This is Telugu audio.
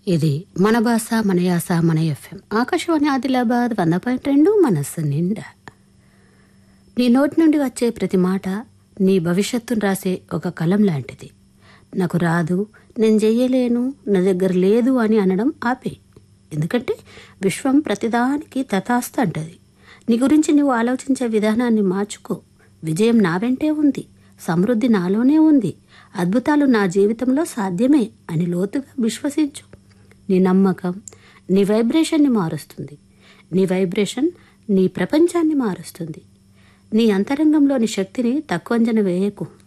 ఇది మన భాష మన యాస మన ఎఫ్ఎం ఆకాశవాణి ఆదిలాబాద్ వంద పాయింట్ రెండు మనస్సు నిండా నీ నోటి నుండి వచ్చే ప్రతి మాట నీ భవిష్యత్తును రాసే ఒక కలం లాంటిది నాకు రాదు నేను చెయ్యలేను నా దగ్గర లేదు అని అనడం ఆపే ఎందుకంటే విశ్వం ప్రతిదానికి తథాస్తు అంటది నీ గురించి నువ్వు ఆలోచించే విధానాన్ని మార్చుకో విజయం నా వెంటే ఉంది సమృద్ధి నాలోనే ఉంది అద్భుతాలు నా జీవితంలో సాధ్యమే అని లోతుగా విశ్వసించు నీ నమ్మకం నీ వైబ్రేషన్ని మారుస్తుంది నీ వైబ్రేషన్ నీ ప్రపంచాన్ని మారుస్తుంది నీ అంతరంగంలోని శక్తిని తక్కువ అంచనా వేయకు